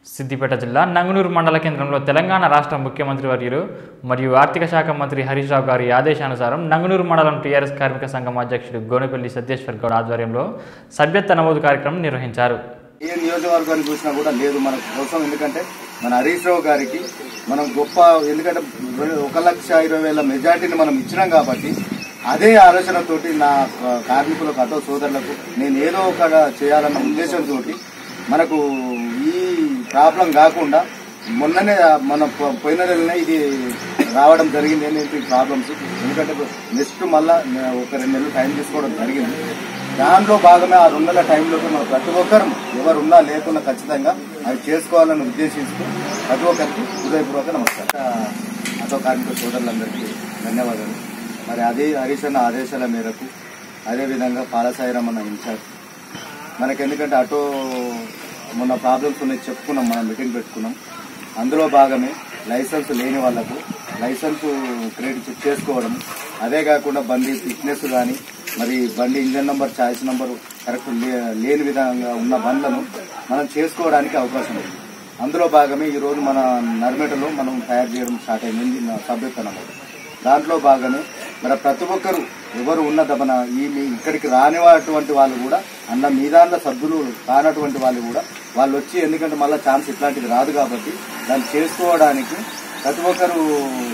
సిద్దిపేట జిల్లా నంగునూరు మండల కేంద్రంలో తెలంగాణ రాష్ట్ర ముఖ్యమంత్రి వర్యులు మరియు ఆర్థిక శాఖ మంత్రి హరీష్ రావు గారి ఆదేశానుసారం నంగునూరు మండలం టీఆర్ఎస్ కార్మిక సంఘం అధ్యక్షుడు గోనెపల్లి సత్యేశ్వర్ గౌడ్ ఆధ్వర్యంలో సభ్యత్వ నమోదు కార్యక్రమం నిర్వహించారు ఏ నియోజకవర్గాన్ని చూసినా కూడా లేదు మన కోసం ఎందుకంటే మన హరీష్ రావు గారికి మనం గొప్ప ఎందుకంటే ఒక లక్ష ఇరవై వేల మెజార్టీని మనం ఇచ్చినాం కాబట్టి అదే ఆలోచనతోటి నా ఆ, కార్మికులకు అటో సోదరులకు నేను ఏదో ఒక చేయాలన్న ఉద్దేశంతో మనకు ఈ ప్రాబ్లం కాకుండా మొన్ననే ఆ, మన పో- పోయిన నెలనే ఇది రావడం జరిగింది ఏంటంటే ఈ ప్రాబ్లమ్స్ ఎందుకంటే నెక్స్ట్ మళ్ళా నే- ఒక రెండు నెలలు టైం తీసుకోవడం జరిగింది దానిలో భాగమే ఆ రెండు నెలల టైంలోకి మనం ప్రతి ఒక్కరు ఎవరు ఉన్నా లేకున్నా ఖచ్చితంగా అవి చేసుకోవాలని ఉద్దేశిస్తూ ప్రతి ఒక్కరికి హృదయపూర్వక నమస్కారం ఆ, ఆటో కార్మిక సోదరులందరికీ ధన్యవాదాలు మరి అదే హరీష్ అన్న ఆదేశాల మేరకు అదేవిధంగా పాలసాయిరామ్ ఇన్ఛార్జ్ మనకి ఎందుకంటే ఆటో మొన్న ప్రాబ్లమ్స్ ఉన్నాయి చెప్పుకున్నాం మనం మీటింగ్ పెట్టుకున్నాం అందులో భాగమే లైసెన్స్ లేని వాళ్ళకు లైసెన్స్ క్రెడిట్ చెక్ చేసుకోవడం అదే కాకుండా బండి ఫిట్నెస్ కానీ మరి బండి engine number choice number correct లే- లేని విధంగా ఉన్న బండ్లను మనం చేసుకోవడానికి అవకాశం ఉంది అందులో భాగమే ఈరోజు మన నర్మేటలో మనం తయారు చేయడం స్టార్ట్ అయింది నా సభ్యత్వ నమోదు దాంట్లో భాగమే మరి ప్రతి ఒక్కరు ఎవరు ఉన్న దమన ఈ మీ ఇక్కడికి రానివాటువంటి వాళ్ళు కూడా అన్న మీ దాంట్లో సభ్యులు కానటువంటి వాళ్ళు కూడా వాళ్ళు వచ్చి ఎందుకంటే మళ్ళీ ఛాన్స్ ఇట్లాంటిది రాదు కాబట్టి దాన్ని చేసుకోవడానికి ప్రతి ఒక్కరు